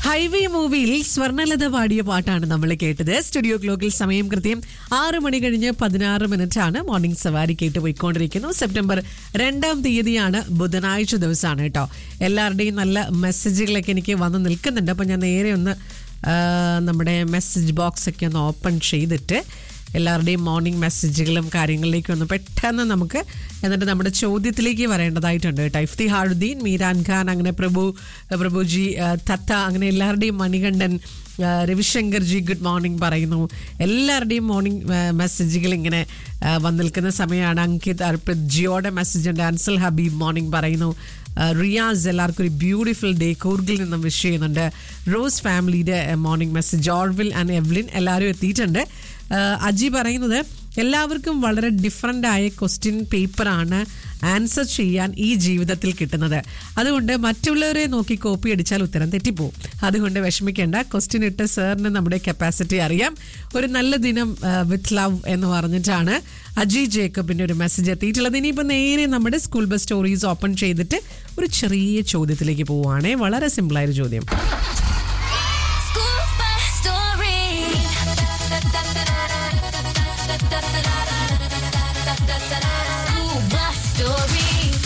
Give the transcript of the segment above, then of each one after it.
Highway മൂവിയിൽ സ്വർണലത പാടിയ പാട്ടാണ് നമ്മൾ കേട്ടത് സ്റ്റുഡിയോ ക്ലോക്കിൽ സമയം കൃത്യം ആറ് മണി കഴിഞ്ഞ് പതിനാറ് മിനിറ്റ് ആണ് മോർണിംഗ് സവാരി കേട്ട് പോയിക്കൊണ്ടിരിക്കുന്നു സെപ്റ്റംബർ രണ്ടാം തീയതിയാണ് ബുധനാഴ്ച ദിവസമാണ് കേട്ടോ എല്ലാവരുടെയും നല്ല മെസ്സേജുകളൊക്കെ എനിക്ക് വന്ന് നിൽക്കുന്നുണ്ട് അപ്പം ഞാൻ നേരെ ഒന്ന് ആ, നമ്മുടെ മെസ്സേജ് ബോക്സ് ഒക്കെ ഒന്ന് ഓപ്പൺ ചെയ്തിട്ട് എല്ലാവരുടെയും മോർണിംഗ് മെസ്സേജുകളും കാര്യങ്ങളിലേക്കും ഒന്ന് പെട്ടെന്ന് നമുക്ക് എന്നിട്ട് നമ്മുടെ ചോദ്യത്തിലേക്ക് വരേണ്ടതായിട്ടുണ്ട് കേട്ടോ ഇഫ്തി ഹാറുദ്ദീൻ മീരാൻ ഖാൻ അങ്ങനെ പ്രഭു പ്രഭുജി ആ, തത്ത അങ്ങനെ എല്ലാവരുടെയും മണികണ്ഠൻ ആ, രവിശങ്കർ ജി ഗുഡ് മോർണിംഗ് പറയുന്നു എല്ലാവരുടെയും മോർണിംഗ് മെസ്സേജുകൾ ഇങ്ങനെ ആ, വന്ന് നിൽക്കുന്ന സമയമാണ് അങ്കിത് അർപ്പിത് ജിയോയുടെ മെസ്സേജ് ഉണ്ട് അൻസൽ ഹബീബ് മോർണിംഗ് പറയുന്നു ആ, റിയാസ് എല്ലാവർക്കും ഒരു ബ്യൂട്ടിഫുൾ ഡേ കൂർഗിൽ നിന്നും വിഷ് ചെയ്യുന്നുണ്ട് റോസ് ഫാമിലിയുടെ morning message Orville and Evelyn എല്ലാവരും എത്തിയിട്ടുണ്ട് ആ, അജി പറയുന്നത് എല്ലാവർക്കും വളരെ ഡിഫറെൻ്റ് ആയ ക്വസ്റ്റ്യൻ പേപ്പറാണ് ആൻസർ ചെയ്യാൻ ഈ ജീവിതത്തിൽ കിട്ടുന്നത് അതുകൊണ്ട് മറ്റുള്ളവരെ നോക്കി കോപ്പി അടിച്ചാൽ ഉത്തരം തെറ്റിപ്പോവും അതുകൊണ്ട് വിഷമിക്കേണ്ട ക്വസ്റ്റ്യൻ ഇട്ട സാറിന് നമ്മുടെ കപ്പാസിറ്റി അറിയാം ഒരു നല്ല ദിനം വിത്ത് ലവ് എന്ന് പറഞ്ഞിട്ടാണ് അജി ജേക്കബിൻ്റെ ഒരു മെസ്സേജ് എത്തിയിട്ടുള്ളത് ഇനിയിപ്പോൾ നേരെ നമ്മുടെ സ്കൂൾ ബസ് സ്റ്റോറീസ് ഓപ്പൺ ചെയ്തിട്ട് ഒരു ചെറിയ ചോദ്യത്തിലേക്ക് പോവുകയാണേ വളരെ സിമ്പിളായൊരു ചോദ്യം School bus story. School bus story.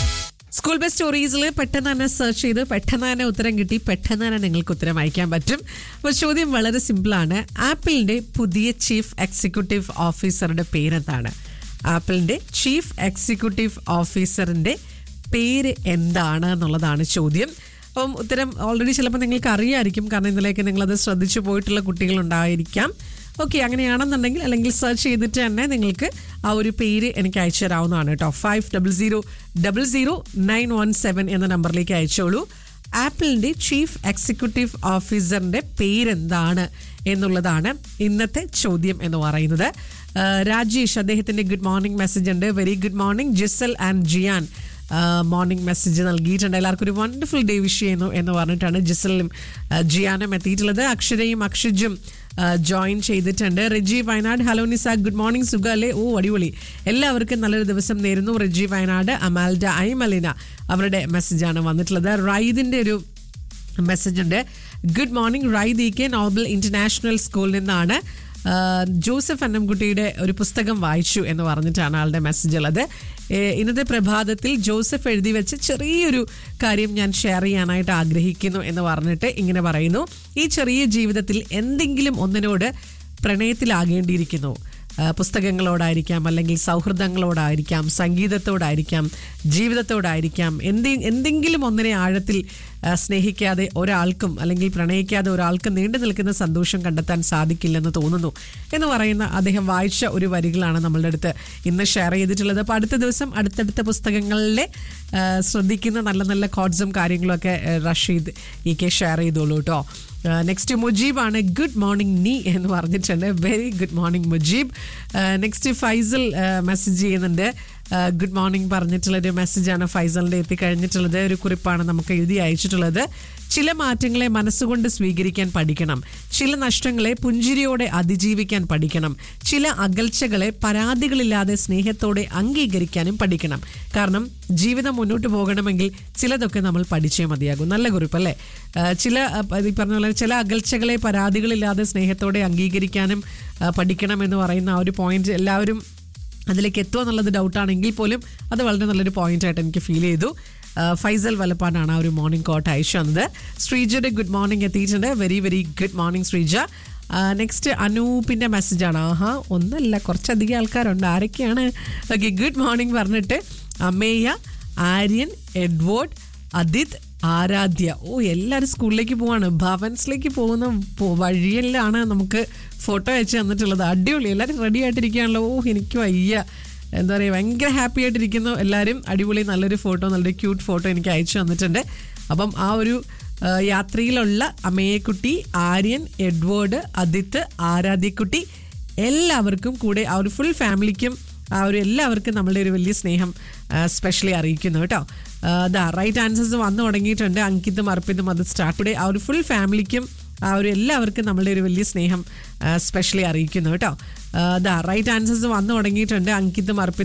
School bus സ്റ്റോറീസിൽ പെട്ടെന്ന് തന്നെ സെർച്ച് ചെയ്ത് പെട്ടെന്ന് തന്നെ ഉത്തരം കിട്ടി പെട്ടെന്ന് തന്നെ നിങ്ങൾക്ക് ഉത്തരം അയക്കാൻ പറ്റും അപ്പോൾ ചോദ്യം വളരെ സിമ്പിളാണ് ആപ്പിളിന്റെ പുതിയ ചീഫ് എക്സിക്യൂട്ടീവ് ഓഫീസറുടെ പേരെന്താണ് ആപ്പിളിന്റെ ചീഫ് എക്സിക്യൂട്ടീവ് ഓഫീസറിന്റെ പേര് എന്താണ് എന്നുള്ളതാണ് ചോദ്യം അപ്പം ഉത്തരം ഓൾറെഡി ചിലപ്പോൾ നിങ്ങൾക്ക് അറിയാമായിരിക്കും കാരണം ഇന്നലേക്ക് നിങ്ങളത് ശ്രദ്ധിച്ചു പോയിട്ടുള്ള കുട്ടികളുണ്ടായിരിക്കാം ഓക്കെ അങ്ങനെയാണെന്നുണ്ടെങ്കിൽ അല്ലെങ്കിൽ സെർച്ച് ചെയ്തിട്ട് തന്നെ നിങ്ങൾക്ക് ആ ഒരു പേര് എനിക്ക് അയച്ചു തരാവുന്നതാണ് കേട്ടോ five double zero double zero nine one seven എന്ന നമ്പറിലേക്ക് അയച്ചോളൂ ആപ്പിളിന്റെ ചീഫ് എക്സിക്യൂട്ടീവ് ഓഫീസറിന്റെ പേരെന്താണ് എന്നുള്ളതാണ് ഇന്നത്തെ ചോദ്യം എന്ന് പറയുന്നത് ആ, രാജേഷ് അദ്ദേഹത്തിന്റെ ഗുഡ് മോർണിംഗ് മെസ്സേജ് ഉണ്ട് very good morning Jisal and Jiyan morning message നൽകിയിട്ടുണ്ട് എല്ലാവർക്കും ഒരു വണ്ടർഫുൾ ഡേ വിഷ് ചെയ്യുന്നു എന്ന് പറഞ്ഞിട്ടാണ് ജിസലും ആ, ജിയാനും എത്തിയിട്ടുള്ളത് അക്ഷരയും അക്ഷജും ജോയിൻ ചെയ്തിട്ടുണ്ട് Reji Wayanad hello Nisa good morning സുഖ അല്ലേ ഓ അടിപൊളി എല്ലാവർക്കും നല്ലൊരു ദിവസം നേരുന്നു റെജി വയനാട് അമാൽഡ ഐമലിന അവരുടെ മെസ്സേജാണ് വന്നിട്ടുള്ളത് റൈദിന്റെ ഒരു മെസ്സേജ് ഉണ്ട് good morning Raid E K Nobel international സ്കൂളിൽ നിന്നാണ് ആ, ജോസഫ് അന്നംകുട്ടിയുടെ ഒരു പുസ്തകം വായിച്ചു എന്ന് പറഞ്ഞിട്ടാണ് ആളുടെ മെസ്സേജ് ഉള്ളത് ഏ, ഇന്നത്തെ പ്രഭാതത്തിൽ ജോസഫ് എഴുതി വെച്ച ചെറിയൊരു കാര്യം ഞാൻ ഷെയർ ചെയ്യാനായിട്ട് ആഗ്രഹിക്കുന്നു എന്ന് പറഞ്ഞിട്ട് ഇങ്ങനെ പറയുന്നു ഈ ചെറിയ ജീവിതത്തിൽ എന്തെങ്കിലും ഒന്നിനോട് പ്രണയത്തിലാകേണ്ടിയിരിക്കുന്നു ആ, പുസ്തകങ്ങളോടായിരിക്കാം അല്ലെങ്കിൽ സൗഹൃദങ്ങളോടായിരിക്കാം സംഗീതത്തോടായിരിക്കാം ജീവിതത്തോടായിരിക്കാം എന്തെ എന്തെങ്കിലും ഒന്നിനെ ആഴത്തിൽ ആ, സ്നേഹിക്കാതെ ഒരാൾക്കും അല്ലെങ്കിൽ പ്രണയിക്കാതെ ഒരാൾക്കും നീണ്ടു നിൽക്കുന്ന സന്തോഷം കണ്ടെത്താൻ സാധിക്കില്ലെന്ന് തോന്നുന്നു എന്ന് പറയുന്ന അദ്ദേഹം വായിച്ച ഒരു വരികളാണ് നമ്മളുടെ അടുത്ത് ഇന്ന് ഷെയർ ചെയ്തിട്ടുള്ളത് അപ്പോൾ അടുത്ത ദിവസം അടുത്തടുത്ത പുസ്തകങ്ങളിലെ ആ, ശ്രദ്ധിക്കുന്ന നല്ല നല്ല കോഡ്സും കാര്യങ്ങളും ഒക്കെ ആ, റഷീദ് ഈ കെ ഷെയർ ചെയ്തോളൂ കേട്ടോ നെക്സ്റ്റ് മുജീബാണ് ഗുഡ് മോർണിംഗ് നീ എന്ന് പറഞ്ഞിട്ടുണ്ട് very good morning Mujeeb next Faisal message ചെയ്യുന്നുണ്ട് ഗുഡ് മോർണിംഗ് പറഞ്ഞിട്ടുള്ളൊരു മെസ്സേജാണ് ഫൈസലിൻ്റെ എത്തിക്കഴിഞ്ഞിട്ടുള്ളത് ഒരു കുറിപ്പാണ് നമുക്ക് എഴുതി അയച്ചിട്ടുള്ളത് ചില മാറ്റങ്ങളെ മനസ്സുകൊണ്ട് സ്വീകരിക്കാൻ പഠിക്കണം ചില നഷ്ടങ്ങളെ പുഞ്ചിരിയോടെ അതിജീവിക്കാൻ പഠിക്കണം ചില അകൽച്ചകളെ പരാതികളില്ലാതെ സ്നേഹത്തോടെ അംഗീകരിക്കാനും പഠിക്കണം കാരണം ജീവിതം മുന്നോട്ട് പോകണമെങ്കിൽ ചിലതൊക്കെ നമ്മൾ പഠിച്ചേ മതിയാകും നല്ല കുറിപ്പല്ലേ ആ, ചില ആ, ഈ പറഞ്ഞ പോലെ ചില അകൽച്ചകളെ പരാതികളില്ലാതെ സ്നേഹത്തോടെ അംഗീകരിക്കാനും ആ, പഠിക്കണം എന്ന് പറയുന്ന ആ ഒരു പോയിന്റ് എല്ലാവരും അതിലേക്ക് എത്തുക എന്നുള്ളത് ഡൗട്ടാണെങ്കിൽ പോലും അത് വളരെ നല്ലൊരു പോയിന്റ് ആയിട്ട് എനിക്ക് ഫീൽ ചെയ്തു ആ, ഫൈസൽ വലപ്പാടാണ് ആ ഒരു മോർണിംഗ് കോട്ട് അയച്ചു വന്നത് ശ്രീജയുടെ ഗുഡ് മോർണിംഗ് എത്തിയിട്ടുണ്ട് very very good morning Sreeja next അനൂപിന്റെ മെസ്സേജാണ് ആഹാ ഒന്നല്ല കുറച്ചധികം ആൾക്കാരുണ്ട് ആരൊക്കെയാണ് ഓക്കെ ഗുഡ് മോർണിംഗ് പറഞ്ഞിട്ട് അമേയ ആര്യൻ എഡ്വേർഡ് അദിത് ആരാധ്യ ഓ എല്ലാവരും സ്കൂളിലേക്ക് പോവാണ് ഭവൻസിലേക്ക് പോകുന്ന പോ- വഴിയിലാണ് നമുക്ക് ഫോട്ടോ അയച്ചു തന്നിട്ടുള്ളത് അടിപൊളി എല്ലാവരും റെഡി ആയിട്ടിരിക്കുകയാണല്ലോ ഓ എനിക്ക് വയ്യ എന്താ പറയുക ഭയങ്കര ഹാപ്പി ആയിട്ടിരിക്കുന്നു എല്ലാവരും അടിപൊളി നല്ലൊരു ഫോട്ടോ നല്ലൊരു ക്യൂട്ട് ഫോട്ടോ എനിക്ക് അയച്ചു തന്നിട്ടുണ്ട് അപ്പം ആ ഒരു ആ, യാത്രയിലുള്ള അമ്മയെക്കുട്ടി ആര്യൻ എഡ്വേർഡ് അദിത്ത് ആരാധ്യക്കുട്ടി എല്ലാവർക്കും കൂടെ ആ ഒരു ഫുൾ ഫാമിലിക്കും ആ ഒരു എല്ലാവർക്കും നമ്മളുടെ ഒരു വലിയ സ്നേഹം സ്പെഷ്യലി അറിയിക്കുന്നു കേട്ടോ ദാ റൈറ്റ് ആൻസേഴ്സ് വന്നു തുടങ്ങിയിട്ടുണ്ട് അങ്കിതും അർപ്പിതും അത് സ്റ്റാർട്ട് ആ ഒരു ഫുൾ ഫാമിലിക്കും ആ ഒരു എല്ലാവർക്കും നമ്മളുടെ ഒരു വലിയ സ്നേഹം സ്പെഷ്യലി അറിയിക്കുന്നു കേട്ടോ ദാ റൈറ്റ് ആൻസേഴ്സ് വന്നു തുടങ്ങിയിട്ടുണ്ട് അങ്കിതും അർപ്പിതും